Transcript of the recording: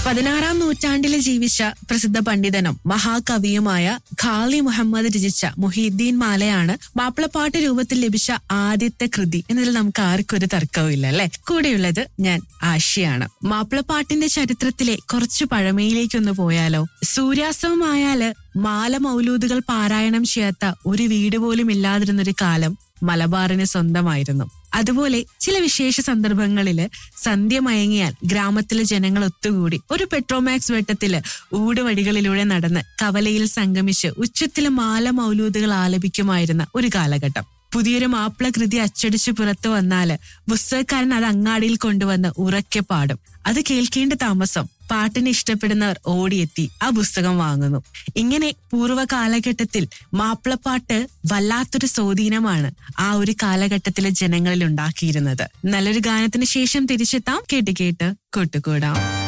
പതിനാറാം നൂറ്റാണ്ടിൽ ജീവിച്ച പ്രസിദ്ധ പണ്ഡിതനും മഹാകവിയുമായ ഖാലി മുഹമ്മദ് രചിച്ച മുഹീദ്ദീൻ മാലയാണ് മാപ്പിളപ്പാട്ട് രൂപത്തിൽ ലഭിച്ച ആദ്യത്തെ കൃതി എന്നതിൽ നമുക്ക് ആർക്കും ഒരു തർക്കവുമില്ല അല്ലെ കൂടെയുള്ളത് ഞാൻ ആഷിയാണ് മാപ്പിളപ്പാട്ടിന്റെ ചരിത്രത്തിലെ കുറച്ച് പഴമയിലേക്കൊന്ന് പോയാലോ സൂര്യാസ്തമമായാല് മാല മൗലൂദുകൾ പാരായണം ചെയ്യാത്ത ഒരു വീട് പോലും ഇല്ലാതിരുന്നൊരു കാലം മലബാറിന് സ്വന്തമായിരുന്നു അതുപോലെ ചില വിശേഷ സന്ദർഭങ്ങളില് സന്ധ്യ മയങ്ങിയാൽ ഗ്രാമത്തിലെ ജനങ്ങൾ ഒത്തുകൂടി ഒരു പെട്രോമാക്സ് വെട്ടത്തില് ഊടുവഴികളിലൂടെ നടന്ന് കവലയിൽ സംഗമിച്ച് ഉച്ചത്തില് മാല മൗലൂദുകൾ ആലപിക്കുമായിരുന്ന ഒരു കാലഘട്ടം പുതിയൊരു മാപ്പിള കൃതി അച്ചടിച്ച് പുറത്തു വന്നാല് പുസ്തകക്കാരൻ അത് അങ്ങാടിയിൽ കൊണ്ടുവന്ന് ഉറക്കെ പാടും അത് കേൾക്കേണ്ട താമസം പാട്ടിനെ ഇഷ്ടപ്പെടുന്നവർ ഓടിയെത്തി ആ പുസ്തകം വാങ്ങുന്നു ഇങ്ങനെ പൂർവ്വ കാലഘട്ടത്തിൽ മാപ്പിളപ്പാട്ട് വല്ലാത്തൊരു സ്വാധീനമാണ് ആ ഒരു കാലഘട്ടത്തിലെ ജനങ്ങളിൽ ഉണ്ടാക്കിയിരുന്നത് നല്ലൊരു ഗാനത്തിന് ശേഷം തിരിച്ചെത്താം കേട്ട് കേട്ട് കൂട്ടുകൂടാം